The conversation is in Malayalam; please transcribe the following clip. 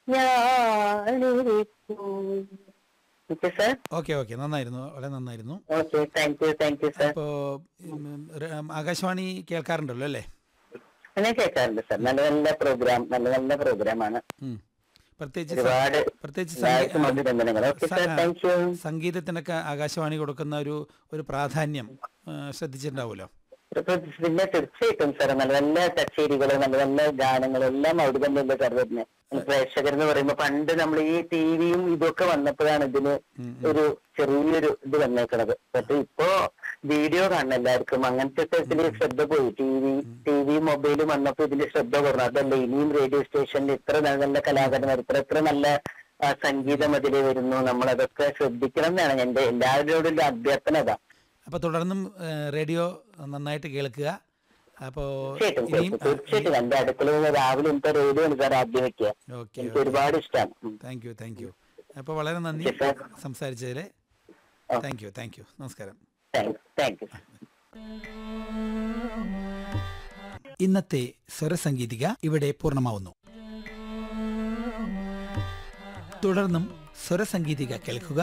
ഞാനിരിക്കും ഓക്കെ സാർ ഓക്കെ ഓക്കെ നന്നായിരുന്നു വളരെ നന്നായിരുന്നു okay thank you thank you sir അപ്പോ ഉം, ര- ആകാശവാണി കേൾക്കാറുണ്ടല്ലോ അല്ലേ ഞാൻ കേൾക്കാറുണ്ട് സാർ നല്ല നല്ല പ്രോഗ്രാം നല്ല നല്ല പ്രോഗ്രാമാണ് ഉം. പ്രത്യേകിച്ച് സ- ഒരുപാട് പ്രത്യേകിച്ച് എല്ലാവർക്കും സംഗീ- അഭിനന്ദനങ്ങൾ ഓക്കെ സാർ സ- താങ്ക് യു സംഗീതത്തിനൊക്കെ ആകാശവാണി കൊടുക്കുന്ന ഒരു ഒരു പ്രാധാന്യം ആ, ശ്രദ്ധിച്ചിട്ടുണ്ടാവുമല്ലോ പിന്നെ തീർച്ചയായിട്ടും സാർ നല്ല നല്ല കച്ചേരികള് നല്ല നല്ല ഗാനങ്ങൾ എല്ലാം അവിടെ തന്നെയല്ലേ സാർ വരുന്നത് പ്രേക്ഷകർ എന്ന് പറയുമ്പോ പണ്ട് നമ്മൾ ഈ ടിവിയും ഇതൊക്കെ വന്നപ്പോഴാണ് ഇതിന് ഒരു ചെറിയൊരു ഇത് വന്നേക്കണത് പക്ഷെ ഇപ്പോ വീഡിയോ കാണണം എല്ലാവർക്കും അങ്ങനത്തെ ഇതില് ശ്രദ്ധ പോയി ടി വി ടി വി മൊബൈലും വന്നപ്പോ ഇതിന്റെ ശ്രദ്ധ കുറഞ്ഞു അതല്ല ഇനിയും റേഡിയോ സ്റ്റേഷനിൽ ഇത്ര നല്ല നല്ല കലാകാരന്മാർ ഇത്ര എത്ര നല്ല ആ, സംഗീതം അതില് വരുന്നു നമ്മൾ അതൊക്കെ ശ്രദ്ധിക്കണം എന്നാണ് എന്റെ എല്ലാവരോടും ഒരു അഭ്യർത്ഥന അതാ അപ്പോൾ തുടർന്നും ആ, റേഡിയോ നന്നായിട്ട് കേൾക്കുക അപ്പോൾ തീർച്ചയായിട്ടും ഇനിയും തീർച്ചയായിട്ടും എന്റെ അടുക്കളയിൽ രാവിലെ ഇന്നത്തെ റേഡിയോ ആണ് സാർ ആദ്യം വെക്കുക ഓക്കെ എനിക്ക് ഒരുപാട് ഇഷ്ടമാണ് ഉം. താങ്ക് യു താങ്ക് യു അപ്പോൾ വളരെ നന്ദി ഓക്കെ, സാർ. സംസാരിച്ചതിൽ താങ്ക് യു താങ്ക് യു നമസ്കാരം താങ്ക് താങ്ക് യു ഇന്നത്തെ സ്വരസംഗീതിക ഇവിടെ പൂർണ്ണമാവുന്നു തുടർന്നും സ്വരസംഗീതിക കേൾക്കുക